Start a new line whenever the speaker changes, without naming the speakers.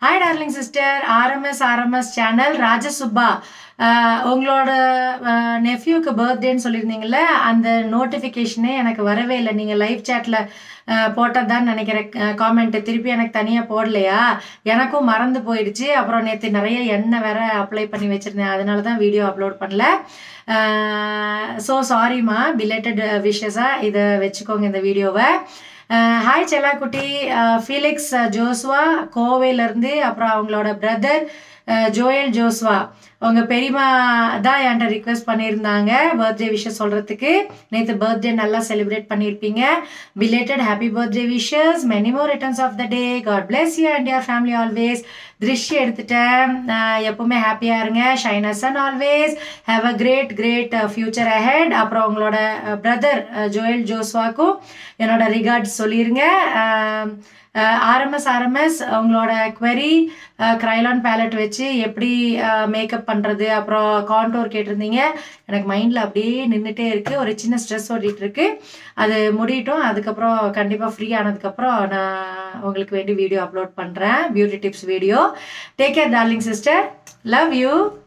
hi darling sister RMS RMS channel Rajasubba அஹ், உங்களோட நெஃப்யூக்கு பர்த்டேன்னு சொல்லியிருந்தீங்கல்ல அந்த நோட்டிஃபிகேஷனே எனக்கு வரவே இல்லை நீங்கள் லைவ் சேட்டில் போட்டதான்னு நினைக்கிறேன் காமெண்ட் திருப்பி எனக்கு தனியாக போடலையா எனக்கும் மறந்து போயிடுச்சு அப்புறம் நேற்று நிறைய எண்ணெய் வேற அப்ளை பண்ணி வச்சுருந்தேன் அதனால தான் வீடியோ அப்லோட் பண்ணல ஸோ சாரிம்மா பிலேட்டட் விஷஸாக இதை வச்சுக்கோங்க இந்த வீடியோவை ஹாய் செல்லாக்குட்டி ஃபீலிக்ஸ் ஜோஸ்வா கோவையிலேருந்து அப்புறம் அவங்களோட பிரதர் ஜோயல் ஜோஸ்வா உங்க பெரியமா தான் என்கிட்ட ரிக்வெஸ்ட் பண்ணியிருந்தாங்க பர்த்டே விஷஸ் சொல்றதுக்கு நேற்று பர்த்டே நல்லா செலிப்ரேட் பண்ணியிருப்பீங்க belated happy birthday wishes many more returns of the day God bless you and your family always திருஷ்டி எடுத்துட்டேன் அஹ் எப்பவுமே ஹாப்பியாக இருங்க shines and always have a great great future ahead அப்புறம் உங்களோட பிரதர் ஜோயல் ஜோஸ்வாக்கும் என்னோட ரிகார்ட்ஸ் சொல்லிருங்க ஆர்எம்எஸ் ஆர்எம்எஸ் உங்களோட query க்ரைலான் பேலட் வச்சு எப்படி மேக்கப் பண்ணுறது அப்புறம் கான்டோர் கேட்டிருந்தீங்க எனக்கு மைண்டில் அப்படியே நின்றுட்டே இருக்குது ஒரு சின்ன ஸ்ட்ரெஸ் ஓடிட்டு இருக்கு அது முடியட்டும் அதுக்கப்புறம் கண்டிப்பாக ஃப்ரீ ஆனதுக்கப்புறம் நான் உங்களுக்கு வேண்டி வீடியோ அப்லோட் பண்ணுறேன் beauty tips video take care darling sister love you